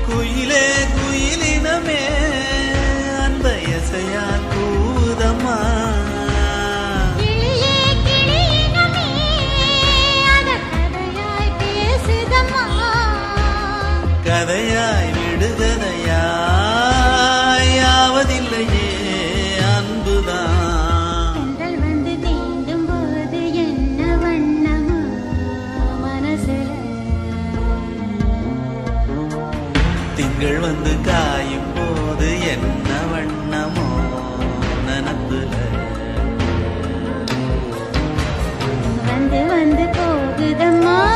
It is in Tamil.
குயிலே குயிலினமே அந்த எசையா கூதம்மா கிளியே கிளியினமே அத கதையாய் பேசுதம்மா கதையாய் விடுகதையாய் யாவதில்லையே அன்புதான் கண்கள் வந்து தீண்டும் போது என்ன வண்ணமோ மனசுல திங்கள் வந்து காயும் போது என்ன வண்ணமோ நனப்புல வந்து வந்து போகுதம்மா